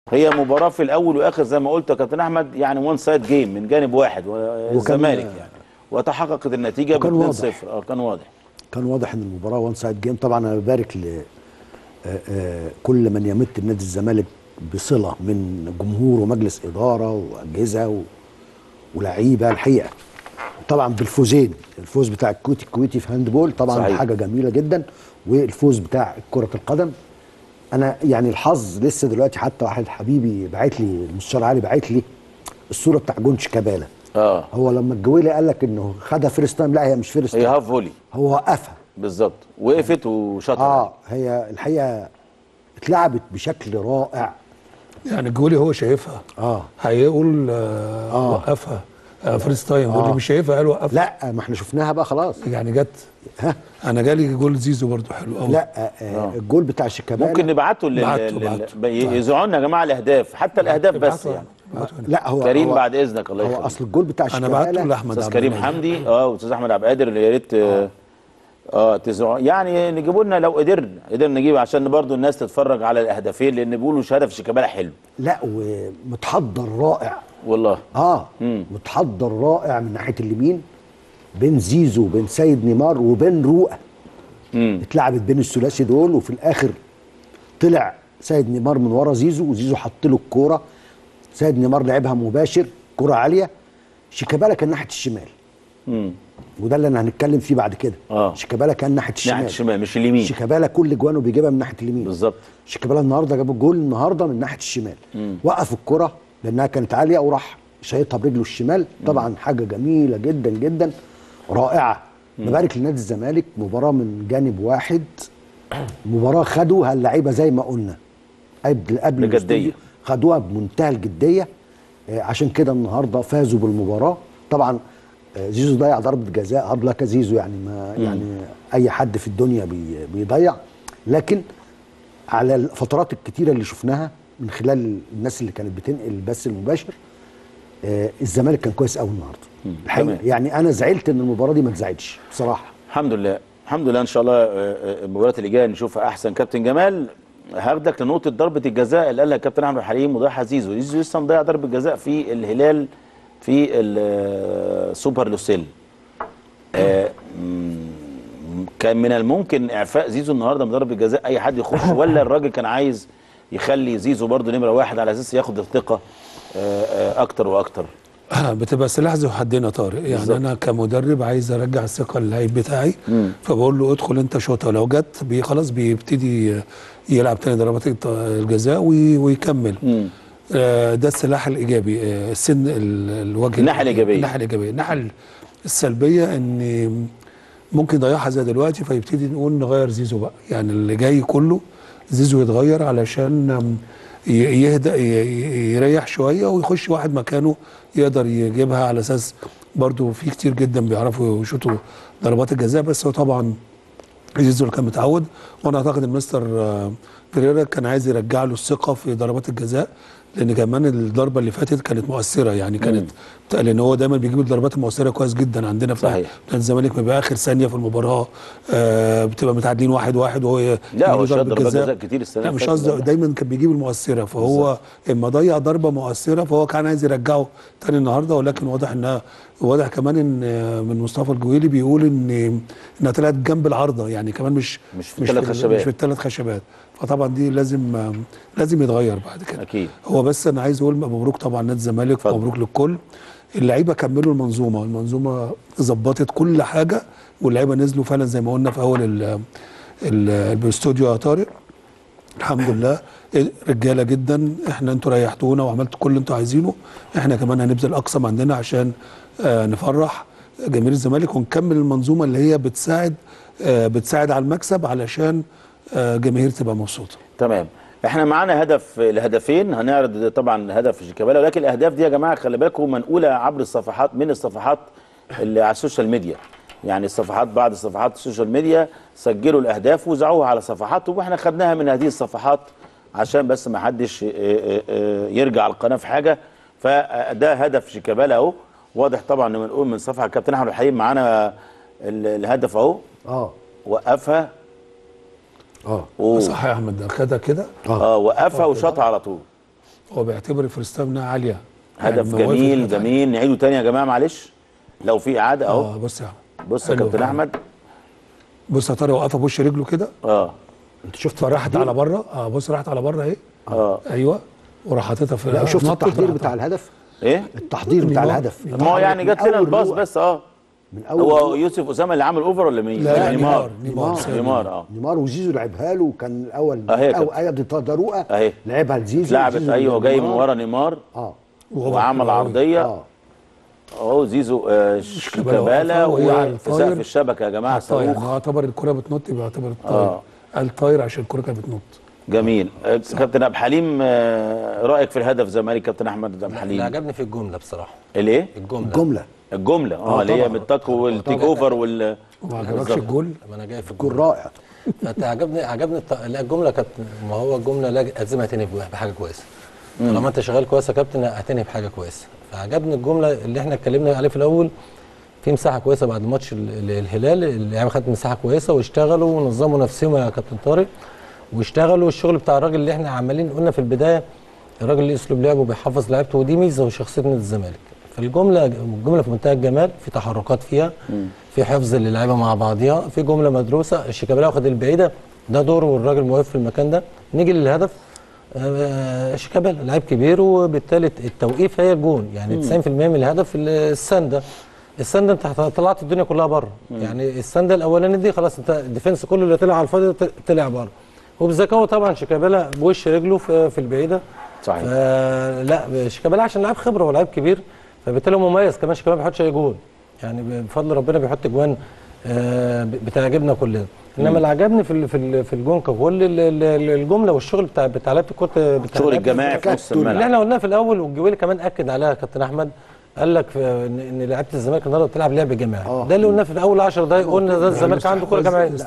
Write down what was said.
هي مباراه في الاول واخر زي ما قلت يا كابتن احمد يعني وان سايد جيم من جانب واحد والزمالك يعني وتحققت النتيجه ب وكان 2 واضح. 0 اه كان واضح كان واضح ان المباراه وان سايد جيم طبعا انا ببارك ل آه، آه، كل من يمت بنادي الزمالك بصله من جمهور ومجلس اداره واجهزه و- ولاعيبه الحقيقه طبعا بالفوزين الفوز بتاع الكويتي الكويتي في هاندبول طبعا صحيح. صحيح. حاجه جميله جدا والفوز بتاع كره القدم انا يعني الحظ لسه دلوقتي حتى واحد حبيبي بعت لي المستشار علي بعت لي الصوره بتاع جون شيكابالا اه هو لما الجويلي قال لك انه خدها فيرست تايم لا هي مش فيرست هي تايم هاف فولي هو وقفها بالظبط وقفت وشاطره اه هي الحقيقه اتلعبت بشكل رائع يعني الجولي هو شايفها اه هيقول آه آه. وقفها آه فيرست تايم آه. واللي مش شايفها قال وقفها لا ما احنا شفناها بقى خلاص يعني جت ها انا جالي جول زيزو برضو حلو قوي لا آه آه الجول بتاع شيكابالا ممكن نبعته لل... بعته- لل... بعته. بي- يذيعوا لنا يا جماعه الاهداف حتى الاهداف بس ابعتوا- يعني ابعتوا هنا. لا هو كريم هو بعد اذنك الله هو يخليك اصل الجول بتاع انا بعته شيكابالا لاحمد استاذ عبد كريم المنعم. حمدي اه واستاذ احمد عبد القادر يا ريت اه, آه تزرعوا يعني نجيبوا لنا لو قدرنا قدرنا نجيب عشان برضو الناس تتفرج على الاهدافين لان بيقولوا شهاده في شيكابالا حلو لا ومتحضر رائع والله اه مم. متحضر رائع من ناحيه اليمين بين زيزو وبين سيد نيمار وبين رؤى امم اتلعبت بين الثلاثي دول وفي الاخر طلع سيد نيمار من ورا زيزو وزيزو حط له الكوره سيد نيمار لعبها مباشر كره عاليه شيكابالا كان ناحيه الشمال امم وده اللي انا هنتكلم فيه بعد كده آه. شيكابالا كان ناحيه الشمال ناحيه الشمال مش اليمين شيكابالا كل جوانه بيجيبها من ناحيه اليمين بالظبط شيكابالا النهارده جاب الجول النهارده من ناحيه الشمال وقف الكره لانها كانت عاليه وراح شايطها برجله الشمال طبعا حاجه جميله جدا جدا رائعه ببارك لنادي الزمالك مباراه من جانب واحد مباراه خدوها اللعيبه زي ما قلنا قبل قبل بجدية. الاستوديو خدوها بمنتهى الجديه آه، عشان كده النهارده فازوا بالمباراه طبعا آه، زيزو ضيع ضربه جزاء هارد لك زيزو يعني ما يعني اي حد في الدنيا بي بيضيع لكن على الفترات الكتيره اللي شفناها من خلال الناس اللي كانت بتنقل البث المباشر آه الزمالك كان كويس قوي النهارده الحقيقه تمام. يعني انا زعلت ان المباراه دي ما اتذاعتش بصراحه الحمد لله الحمد لله ان شاء الله آه، آه، المباريات اللي جايه نشوفها احسن كابتن جمال هاخدك لنقطه ضربه الجزاء اللي قالها كابتن احمد حليم وضيعها زيزو زيزو لسه مضيع ضربه جزاء في الهلال في السوبر لوسيل آه، مم، كان من الممكن اعفاء زيزو النهارده من ضربه جزاء اي حد يخش ولا الراجل كان عايز يخلي زيزو برضه نمره واحد على اساس ياخد الثقه آه، آه، اكتر واكتر بتبقى سلاح ذو حدين يا طارق يعني بالظبط. انا كمدرب عايز ارجع الثقه للعيب بتاعي فبقول له ادخل انت شوطه لو جت بي خلاص بيبتدي يلعب تاني ضربات الت- الجزاء وي- ويكمل آه، ده السلاح الايجابي آه، السن ال- الوجه الناحية الإيجابية. الناحيه الايجابيه الناحيه السلبيه ان ممكن يضيعها زي دلوقتي فيبتدي نقول نغير زيزو بقى يعني اللي جاي كله زيزو يتغير علشان آم، ي- يهدأ ي- ي- يريح شويه ويخش واحد مكانه يقدر يجيبها على اساس برضو في كتير جدا بيعرفوا يشوطوا ضربات الجزاء بس هو طبعا زيزو اللي كان متعود وانا اعتقد المستر آه، فيريرا كان عايز يرجع له الثقه في ضربات الجزاء لان كمان الضربه اللي فاتت كانت مؤثره يعني كانت لان هو دايما بيجيب الضربات المؤثره كويس جدا عندنا في صحيح. بتاع الزمالك بيبقى اخر ثانيه في المباراه آه بتبقى متعادلين واحد واحد وهو ي- لا هو يجيب شاط ضربة ضربات جزاء كتير السنه لا اللي مش فاتت قصدي ده. دايما كان بيجيب المؤثره فهو اما ضيع ضربه مؤثره فهو كان عايز يرجعه تاني النهارده ولكن واضح انها واضح كمان ان آه، من مصطفى الجويلي بيقول ان انها طلعت جنب العارضه يعني كمان مش مش في الثلاث ال- خشبات. مش في الثلاث خشبات فطبعا دي لازم آه، لازم يتغير بعد كده اكيد هو بس انا عايز اقول مبروك طبعا نادي الزمالك اتفضل. مبروك للكل اللعيبه كملوا المنظومه المنظومه ظبطت كل حاجه واللعيبه نزلوا فعلا زي ما قلنا في اول ال- ال- الاستوديو يا طارق الحمد لله رجاله جدا احنا انتوا ريحتونا وعملتوا كل اللي انتوا عايزينه احنا كمان هنبذل اقصى ما عندنا عشان آه نفرح جماهير الزمالك ونكمل المنظومه اللي هي بتساعد آه بتساعد على المكسب علشان آه جماهير تبقى مبسوطه تمام احنا معانا هدف الهدفين هنعرض طبعا هدف شيكابالا ولكن الاهداف دي يا جماعه خلي بالكم منقوله عبر الصفحات من الصفحات اللي على السوشيال ميديا يعني الصفحات بعض الصفحات السوشيال ميديا سجلوا الاهداف وزعوها على صفحاتهم واحنا خدناها من هذه الصفحات عشان بس ما حدش اه، اه، اه، يرجع القناه في حاجه فده هدف شيكابالا اهو واضح طبعا ان منقول من صفحه كابتن احمد الحليم معانا ال- الهدف اهو اه وقفها اه أوه. صح يا احمد ده خدها كده اه وقفها وشاطها على طول هو بيعتبر الفرستامنا عاليه هدف يعني موافق جميل للهدف. جميل نعيده تاني يا جماعه معلش لو في اعاده اهو اه بص يا عم بص يا حلو كابتن فعلا. احمد بص يا طارق وقفها بوش رجله كده اه انت شفت فراحت التحضير؟ على بره اه بص راحت على بره اهي اه ايوه وراح حاططها في لا شفت نطت التحضير وراح بتاع حاططها. الهدف ايه التحضير بتاع نيمار. الهدف ما هو يعني من جت لنا أول الباص رؤى. بس اه من اول هو رؤى. يوسف اسامه اللي عامل اوفر ولا مين؟ لا، نيمار نيمار. نيمار سيد نيمار اه نيمار وزيزو لعبها له وكان الاول أهي يا او كابتن. ايا دي طاروقه أهي. لعبها لزيزو لعبت زيزو ايوه جاي من لنيمار. ورا نيمار اه وهو وعمل حلو أوي. عرضيه اه اهو زيزو آه شيكابالا شيكابالا واقفة وهي على وفي الطاير. سقف الشبكه يا جماعه طاير يعني صاروخ هو اعتبر الكره بتنط يبقى يعتبر الطاير آه. قال طاير عشان الكره كانت بتنط جميل آه، كابتن عبد الحليم آه، رايك في الهدف زمالك كابتن احمد عبد اللي الحليم عجبني في الجمله بصراحه الايه؟ الجمله الجمله الجمله اه آه، اللي هي طبعاً. بالتك والتيك طبعاً. اوفر وال وما عجبكش بالظبط. الجول ما انا جاي في جول الجمله رائع فانت عجبني عجبني الت- لا الجمله كانت ما هو الجمله لا- لازم اعتني ب- بحاجه كويسه طالما انت شغال كويس يا كابتن اعتني بحاجه كويسه فعجبني الجمله اللي احنا اتكلمنا عليه في الاول في مساحه كويسه بعد ماتش ال- ال- الهلال اللعيبه خدت مساحه كويسه واشتغلوا ونظموا نفسهم يا كابتن طارق واشتغلوا الشغل بتاع الراجل اللي احنا عمالين قلنا في البدايه الراجل ليه اسلوب لعبه بيحفظ لعيبته ودي ميزه وشخصيه نادي الزمالك فالجمله الجمله في منتهى الجمال في تحركات فيها في حفظ للعيبه مع بعضيها في جمله مدروسه الشيكابالا واخد البعيده ده دوره والراجل واقف في المكان ده نيجي للهدف آه، شيكابالا لعيب كبير وبالتالي التوقيف هي الجون يعني 90% من الهدف السنده السنده انت طلعت الدنيا كلها بره يعني السنده الاولانيه دي خلاص انت الديفنس كله اللي طلع على الفاضي ط- طلع بره وبذكاء طبعا شيكابالا بوش رجله في, في البعيده صحيح. آه لا شيكابالا عشان لاعب خبره ولاعب كبير فبالتالي هو مميز كمان شيكابالا ما بيحطش اي جول يعني بفضل ربنا بيحط جوان آه بتعجبنا كلنا انما اللي عجبني في ال- في ال- في الجون ككل ال- ال- الجمله والشغل بتاع بتاع لعيبه الكوره بتاع شغل لعيبة الجماعي في نص اللي الملعب احنا قلناه في الاول والجويلي كمان اكد عليها يا كابتن احمد قال لك في- ان إن لعيبه الزمالك النهارده بتلعب لعب جماعي آه. ده اللي قلناه في اول 10 دقائق قلنا ده الزمالك عنده كره جماعيه